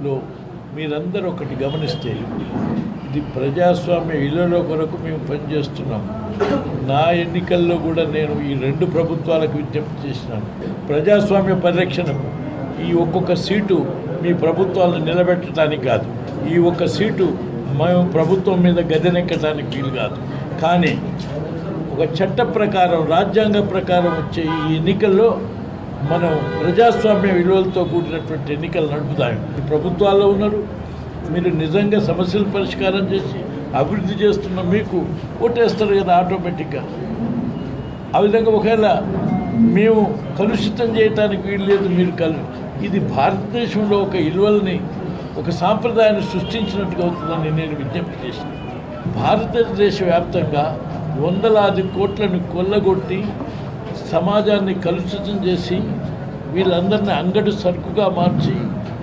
లో మీరందరూ ఒకటి గమనిస్తే ఇది ప్రజాస్వామ్య ఇళ్లలో కొరకు మేము పనిచేస్తున్నాం నా ఎన్నికల్లో కూడా నేను ఈ రెండు ప్రభుత్వాలకు విజ్ఞప్తి చేసినాను ప్రజాస్వామ్య పరిరక్షణకు ఈ ఒక్కొక్క సీటు మీ ప్రభుత్వాలను నిలబెట్టడానికి కాదు ఈ ఒక్క సీటు మేము ప్రభుత్వం మీద గదెనెక్కడానికి వీలు కాదు కానీ ఒక చట్ట ప్రకారం రాజ్యాంగ ప్రకారం వచ్చే ఈ ఎన్నికల్లో మనం ప్రజాస్వామ్య విలువలతో కూడినటువంటి ఎన్నికలు నడుపుతాం ఈ ప్రభుత్వాల్లో ఉన్నారు మీరు నిజంగా సమస్యలు పరిష్కారం చేసి అభివృద్ధి చేస్తున్న మీకు ఓటేస్తారు కదా ఆటోమేటిక్గా ఆ విధంగా ఒకవేళ మేము కలుషితం చేయటానికి వీలు లేదు మీరు కలు ఇది భారతదేశంలో ఒక విలువల్ని ఒక సాంప్రదాయాన్ని సృష్టించినట్టుగా అవుతుందని నేను విజ్ఞప్తి చేసిన భారతదేశ వ్యాప్తంగా వందలాది కోట్లను కొల్లగొట్టి సమాజాన్ని కలుషితం చేసి వీళ్ళందరినీ అంగడి సరుకుగా మార్చి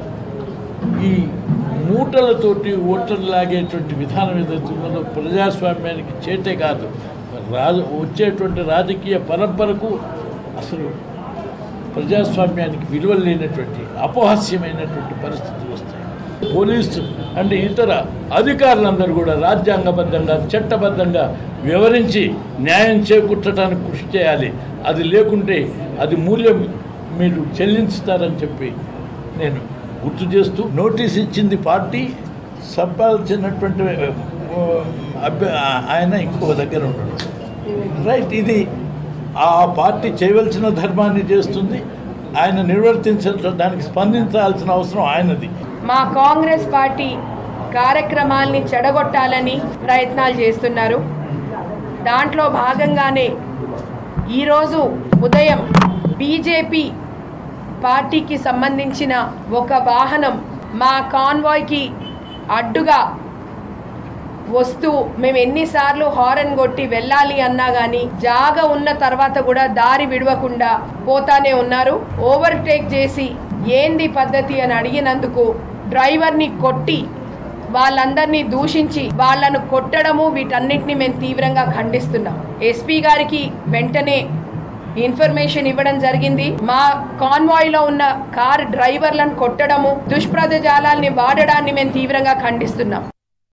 ఈ మూటలతోటి ఓట్లను లాగేటువంటి విధానం ఏదైతే ఉన్నదో ప్రజాస్వామ్యానికి చేటే కాదు రాజు వచ్చేటువంటి రాజకీయ పరంపరకు అసలు ప్రజాస్వామ్యానికి విలువలు లేనటువంటి అపహాస్యమైనటువంటి పరిస్థితులు వస్తాయి పోలీసు అంటే ఇతర అధికారులందరూ కూడా రాజ్యాంగబద్ధంగా చట్టబద్ధంగా వివరించి న్యాయం చేకూర్చడానికి కృషి చేయాలి అది లేకుంటే అది మూల్యం మీరు చెల్లించుతారని చెప్పి నేను గుర్తు చేస్తూ నోటీస్ ఇచ్చింది పార్టీ సంపాదించినటువంటి ఆ, అభ్య- ఆయన ఇంకో దగ్గర ఉన్నాడు రైట్ ఇది ఆ పార్టీ చేయవలసిన ధర్మాన్ని చేస్తుంది ఆయన నిర్వర్తించడానికి స్పందించాల్సిన అవసరం ఆయనది మా కాంగ్రెస్ పార్టీ కార్యక్రమాల్ని చెడగొట్టాలని ప్రయత్నాలు చేస్తున్నారు దాంట్లో భాగంగానే ఈరోజు ఉదయం బీజేపీ పార్టీకి సంబంధించిన ఒక వాహనం మా కాన్వాయ్కి అడ్డుగా వస్తూ మేము ఎన్నిసార్లు హారన్ కొట్టి వెళ్ళాలి అన్నా గానీ జాగ ఉన్న తర్వాత కూడా దారి విడవకుండా పోతానే ఉన్నారు ఓవర్టేక్ చేసి ఏంది పద్ధతి అని అడిగినందుకు డ్రైవర్ని కొట్టి వాళ్ళందరినీ దూషించి వాళ్ళను కొట్టడము వీటన్నిటిని మేము తీవ్రంగా ఖండిస్తున్నాం ఎస్పీ గారికి వెంటనే ఇన్ఫర్మేషన్ ఇవ్వడం జరిగింది మా కాన్వాయ్ లో ఉన్న కార్ డ్రైవర్లను కొట్టడము దుష్ప్రదజాలాల్ని వాడడాన్ని మేము తీవ్రంగా ఖండిస్తున్నాం